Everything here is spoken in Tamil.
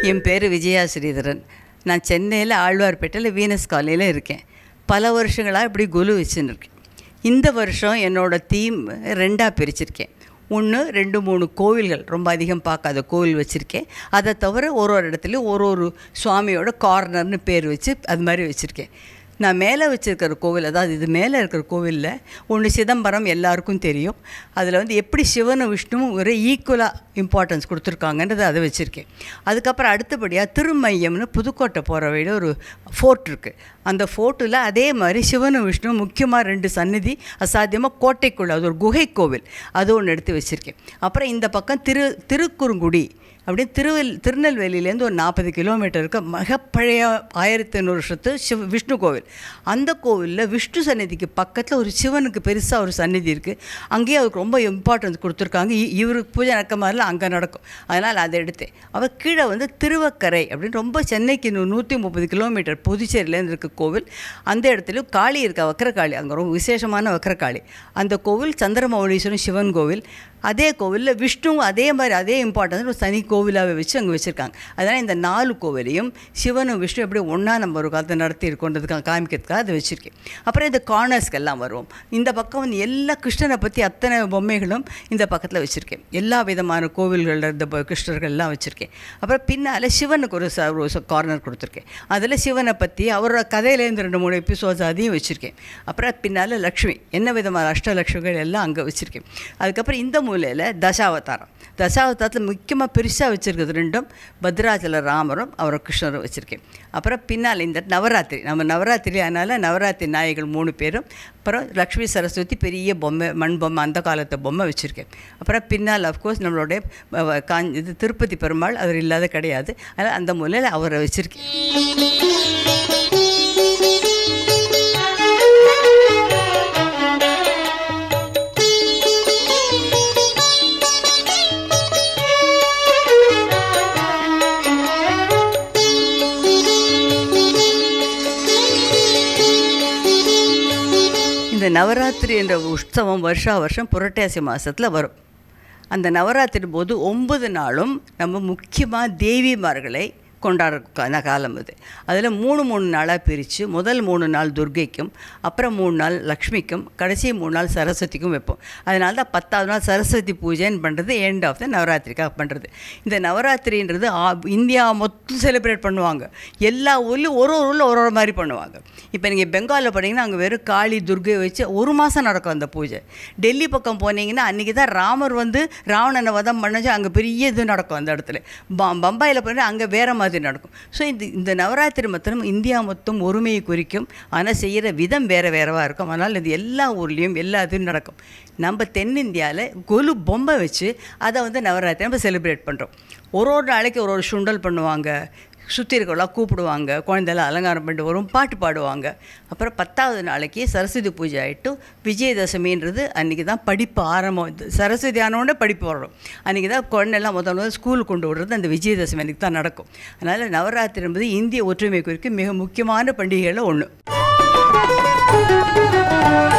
என் பேர் விஜயா ஸ்ரீதரன் நான் சென்னையில் ஆழ்வார்பேட்டையில் வீனஸ் காலையில் இருக்கேன் பல வருஷங்களாக இப்படி குலு வச்சுன்னு இருக்கேன் இந்த வருஷம் என்னோடய தீம் ரெண்டாக பிரிச்சிருக்கேன் ஒன்று ரெண்டு மூணு கோவில்கள் ரொம்ப அதிகம் பார்க்காத கோவில் வச்சுருக்கேன் அதை தவிர ஒரு ஒரு இடத்துலையும் ஒரு ஒரு சுவாமியோட கார்னர்னு பேர் வச்சு அது மாதிரி வச்சுருக்கேன் நான் மேலே வச்சுருக்கிற கோவில் அதாவது இது மேலே இருக்கிற கோவிலில் ஒன்று சிதம்பரம் எல்லாருக்கும் தெரியும் அதில் வந்து எப்படி சிவனும் விஷ்ணுவும் ஒரே ஈக்குவலாக இம்பார்ட்டன்ஸ் கொடுத்துருக்காங்கன்றது அதை வச்சுருக்கேன் அதுக்கப்புறம் அடுத்தபடியாக திருமையம்னு புதுக்கோட்டை போகிற வழியில் ஒரு ஃபோர்ட் இருக்குது அந்த ஃபோர்ட்டில் அதே மாதிரி சிவனும் விஷ்ணு முக்கியமாக ரெண்டு சந்நிதி அசாத்தியமாக கோட்டைக்குள்ள அது ஒரு குகை கோவில் அது ஒன்று எடுத்து வச்சுருக்கேன் அப்புறம் இந்த பக்கம் திரு திருக்குறுங்குடி அப்படியே திருவெல் திருநெல்வேலியிலேருந்து ஒரு நாற்பது கிலோமீட்டர் இருக்க மிக பழைய ஆயிரத்தி ஐநூறு வருஷத்து சிவ விஷ்ணு கோவில் அந்த கோவிலில் விஷ்ணு சந்நிதிக்கு பக்கத்தில் ஒரு சிவனுக்கு பெருசாக ஒரு சந்நிதி இருக்குது அங்கேயே அவருக்கு ரொம்ப இம்பார்ட்டன்ஸ் கொடுத்துருக்காங்க இ- இவருக்கு பூஜை நடக்க மாதிரிலாம் அங்கே நடக்கும் அதனால் அதை எடுத்தேன் அவர் கீழே வந்து திருவக்கரை அப்படின்னு ரொம்ப சென்னைக்கு நூ- நூற்றி முப்பது கிலோமீட்டர் புதுச்சேரியிலேருந்து இருக்க கோவில் அந்த இடத்துலையும் காளி இருக்கா வக்கரகாளி அங்கே ரொம்ப விசேஷமான வக்கரகாளி அந்த கோவில் சந்திரமௌலீஸ்வரன் சிவன் கோவில் அதே கோவிலில் விஷ்ணுவும் அதே மாதிரி அதே இம்பார்ட்டன்ஸ் ஒரு தனி கோவிலாகவே வச்சு அங்கே வச்சுருக்காங்க அதனால் இந்த நாலு கோவிலையும் சிவனும் விஷ்ணு எப்படி ஒன்றா நம்ம ஒரு காலத்தை நடத்தி இருக்கோன்றதுக்காக காமிக்கிறதுக்காக அதை வச்சுருக்கேன் அப்புறம் இந்த கார்னர்ஸ்க்கு எல்லாம் வருவோம் இந்த பக்கம் வந்து எல்லா கிருஷ்ணனை பற்றி அத்தனை பொம்மைகளும் இந்த பக்கத்தில் வச்சுருக்கேன் எல்லா விதமான கோவில்களில் இருந்த ப- கிருஷ்ணர்கள் எல்லாம் வச்சுருக்கேன் அப்புறம் பின்னால் சிவனுக்கு ஒரு ச ஒரு கார்னர் கொடுத்துருக்கேன் அதில் சிவனை பற்றி அவரோட கதையிலேருந்து ரெண்டு மூணு எபிசோட்ஸ் அதையும் வச்சுருக்கேன் அப்புறம் பின்னால் லக்ஷ்மி என்ன விதமான அஷ்டலக்ஷ்மிகள் எல்லாம் அங்கே வச்சுருக்கேன் அதுக்கப்புறம் இந்த மூலையில் தசாவதாரம் தசாவதாரத்தில் முக்கியமாக பெருசாக வச்சுருக்கிறது ரெண்டும் பத்ராச்சல ராமரும் அவரும் கிருஷ்ணரும் வச்சுருக்கேன் அப்புறம் பின்னால் இந்த நவராத்திரி நம்ம நவராத்திரி அதனால் நவராத்திரி நாயகள் மூணு பேரும் அப்புறம் லக்ஷ்மி சரஸ்வதி பெரிய பொம்மை மண் பொம்மை அந்த காலத்து பொம்மை வச்சுருக்கேன் அப்புறம் பின்னால் அஃப்கோர்ஸ் நம்மளுடைய அஹ், காஞ்சி இது திருப்பதி பெருமாள் அவர் இல்லாத கிடையாது அதனால் அந்த மூலையில் அவரை வச்சுருக்கேன் இந்த நவராத்திரி என்ற உற்சவம் வருஷா வருஷம் புரட்டாசி மாதத்தில் வரும் அந்த நவராத்திரி போது ஒன்பது நாளும் நம்ம முக்கியமாக தேவிமார்களை கொண்டாடுற கா- காலம் அது அதில் மூணு மூணு நாளாக பிரித்து முதல் மூணு நாள் துர்க்கைக்கும் அப்புறம் மூணு நாள் லக்ஷ்மிக்கும் கடைசி மூணு நாள் சரஸ்வதிக்கும் வைப்போம் அதனால தான் பத்தாவது நாள் சரஸ்வதி பூஜைன்னு பண்ணுறது எண்ட் ஆஃப் த நவராத்திரிக்காக பண்ணுறது இந்த நவராத்திரின்றது ஆ- இந்தியா மொத்தம் செலிப்ரேட் பண்ணுவாங்க எல்லா ஊர்லேயும் ஒரு ஒரு ஊரில் ஒரு ஒரு மாதிரி பண்ணுவாங்க இப்போ நீங்கள் பெங்காலில் போனீங்கன்னா அங்கே வெறும் காளி துர்கை வச்சு ஒரு மாதம் நடக்கும் அந்த பூஜை டெல்லி பக்கம் போனீங்கன்னா அன்றைக்கி தான் ராமர் வந்து ராவணனை வதம் பண்ணச்சு அங்கே பெரிய இது நடக்கும் அந்த இடத்துல ப பம்பாயில் போனால் அங்கே வேறு மாதிரி நடக்கும் ஸோ இந்த இந்த நவராத்திரி மொத்தம் இந்தியா மொத்தம் ஒருமையை குறிக்கும் ஆனால் செய்கிற விதம் வேறு வேறவா இருக்கும் அதனால் இது எல்லா ஊர்லேயும் எல்லா இதுவும் நடக்கும் நம்ம தென்னிந்தியாவில் கொலு பொம்மை வச்சு அதை வந்து நவராத்திரி நம்ம செலிப்ரேட் பண்ணுறோம் ஒரு ஒரு நாளைக்கு ஒரு ஒரு சுண்டல் பண்ணுவாங்க சுற்றி இருக்கவங்களாம் கூப்பிடுவாங்க குழந்தைலாம் அலங்காரம் பண்ணிட்டு வரும் பாட்டு பாடுவாங்க அப்புறம் பத்தாவது நாளைக்கு சரஸ்வதி பூஜை ஆகிட்டு விஜயதசமின்றது அன்றைக்கி தான் படிப்பு ஆரம்பம் இது சரஸ்வதி ஆனவுடனே படிப்பு வரும் அன்றைக்கி தான் குழந்தைலாம் முதல் முதல்ல ஸ்கூலுக்கு கொண்டு விடுறது அந்த விஜயதசமி அன்றைக்கி தான் நடக்கும் அதனால் நவராத்திரி என்பது இந்திய ஒற்றுமை குறித்து மிக முக்கியமான பண்டிகைகளில் ஒன்று